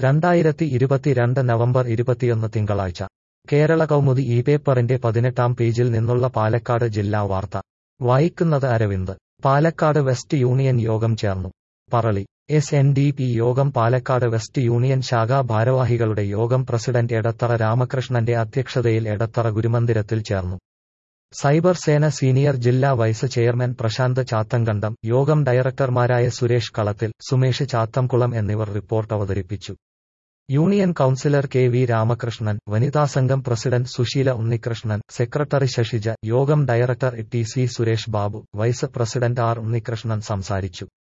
രണ്ടായിരത്തി ഇരുപത്തിരണ്ട് നവംബർ ഇരുപത്തിയൊന്ന് തിങ്കളാഴ്ച കേരള കൗമുദി ഈ പേപ്പറിന്റെ പതിനെട്ടാം പേജിൽ നിന്നുള്ള പാലക്കാട് ജില്ലാ വാർത്ത വായിക്കുന്നത് അരവിന്ദ് പാലക്കാട് വെസ്റ്റ് യൂണിയൻ യോഗം ചേർന്നു Parali S N D P യോഗം പാലക്കാട് വെസ്റ്റ് യൂണിയൻ ശാഖാ ഭാരവാഹികളുടെ യോഗം പ്രസിഡന്റ് എടത്തറ രാമകൃഷ്ണന്റെ അധ്യക്ഷതയിൽ എടത്തറ ഗുരുമന്ദിരത്തിൽ ചേർന്നു സൈബർ സേന സീനിയർ ജില്ലാ വൈസ് ചെയർമാൻ പ്രശാന്ത് ചാത്തങ്കണ്ടം യോഗം ഡയറക്ടർമാരായ സുരേഷ് കളത്തിൽ സുമേഷ് ചാത്തംകുളം എന്നിവർ റിപ്പോർട്ട് അവതരിപ്പിച്ചു union councillor K V Ramakrishnan വനിതാ സംഘം പ്രസിഡന്റ് സുശീല ഉണ്ണികൃഷ്ണൻ സെക്രട്ടറി ശശിജ യോഗം director T C Suresh Babu vice president R Unnikrishnan സംസാരിച്ചു